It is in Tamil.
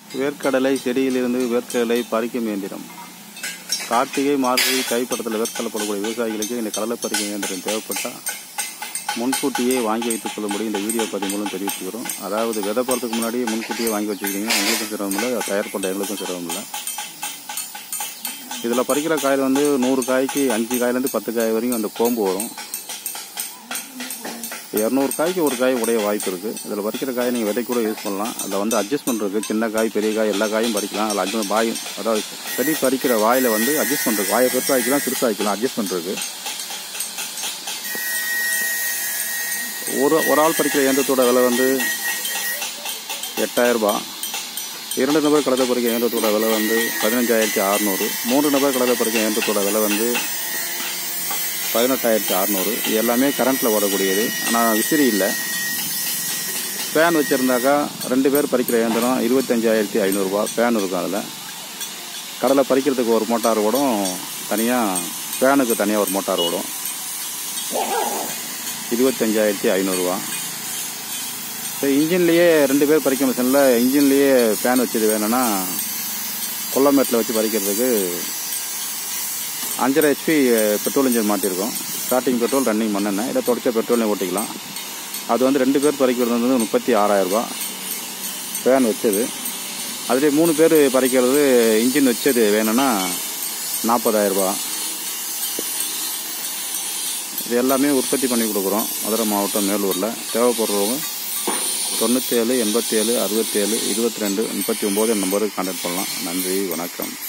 வேர்க்கடலை செடியிலிருந்து வேர்க்கடலை பறிக்கும் இயந்திரம் கார்த்திகை மார்கழி கைப்படத்தில் வேர்க்கடலை போடக்கூடிய விவசாயிகளுக்கு இந்த கடலை பறிக்கும் இயந்திரம் தேவைப்பட்டால் முன்கூட்டியே வாங்கி வைத்துக் கொள்ளும்படி இந்த வீடியோ பதிவு மூலம் தெரிவித்துக்கிறோம் அதாவது விதை போகிறதுக்கு முன்னாடியே முன்கூட்டியே வாங்கி வச்சுக்கிட்டீங்கன்னா உங்களுக்கும் சிரமம் இல்லை தயார் பண்ணுற எங்களுக்கும் சிரமம் இல்லை இதில் பறிக்கிற காயில் வந்து நூறு காய்க்கு அஞ்சு காயிலேருந்து பத்து காய் வரைக்கும் அந்த கோம்பு வரும் இரநூறு காய்க்கு ஒரு காய் உடைய வாய்ப்பு இருக்குது இதில் பறிக்கிற காயை நீங்கள் விதை கூட யூஸ் பண்ணலாம் அதில் வந்து அட்ஜஸ்ட்மெண்ட் இருக்குது சின்ன காய் பெரிய காய் எல்லா காயும் பறிக்கலாம் அதில் அஞ்சு வாய் அதாவது செடி பறிக்கிற வாயில் வந்து அட்ஜஸ்ட்மெண்ட் இருக்குது வாயை பெருசாக வைக்கலாம் சிறுசாக வைக்கலாம் அட்ஜஸ்ட்மெண்ட் இருக்குது ஒரு ஒரு ஆள் பறிக்கிற இயந்திரத்தோட விலை வந்து எட்டாயிரரூபா இரண்டு நபர் கடலை பறிக்கிற இயந்திரத்தோட விலை வந்து பதினஞ்சாயிரத்தி அறநூறு மூன்று நபர் கடலை பறிக்கிற இயந்திரத்தோட விலை வந்து பதினெட்டாயிரத்தி அறநூறு இது எல்லாமே கரண்ட்டில் ஓடக்கூடியது ஆனால் விசிறி இல்லை ஃபேன் வச்சுருந்தாக்கா ரெண்டு பேர் பறிக்கிற இயந்திரம் இருபத்தஞ்சாயிரத்தி ஐநூறுரூவா ஃபேன் இருக்கும் அதில் கடலை பறிக்கிறதுக்கு ஒரு மோட்டார் ஓடும் தனியாக ஃபேனுக்கு தனியாக ஒரு மோட்டார் ஓடும் இருபத்தஞ்சாயிரத்தி ஐநூறுரூவா இப்போ இன்ஜின்லேயே ரெண்டு பேர் பறிக்க மிஷினில் இன்ஜின்லேயே ஃபேன் வச்சது வேணும்னா கொல்லமேட்டில் வச்சு பறிக்கிறதுக்கு அஞ்சரை ஹெச்பி பெட்ரோல் இன்ஜின் மாட்டியிருக்கோம் ஸ்டார்டிங் பெட்ரோல் ரன்னிங் மண்ணெண்ணெய் இதை தொடச்ச பெட்ரோலையும் ஓட்டிக்கலாம் அது வந்து ரெண்டு பேர் பறிக்கிறது வந்து முப்பத்தி ஆறாயிரரூபா ஃபேன் வச்சது அதுலேயே மூணு பேர் பறிக்கிறது இன்ஜின் வச்சது வேணும்னா நாற்பதாயிரரூபா இது எல்லாமே உற்பத்தி பண்ணி கொடுக்குறோம் மதுரை மாவட்டம் மேலூரில் தேவைப்படுறவங்க தொண்ணூற்றேழு எண்பத்தேழு அறுபத்தேழு இருபத்தி ரெண்டு முப்பத்தி ஒம்பது நம்பருக்கு கான்டாக்ட் பண்ணலாம் நன்றி வணக்கம்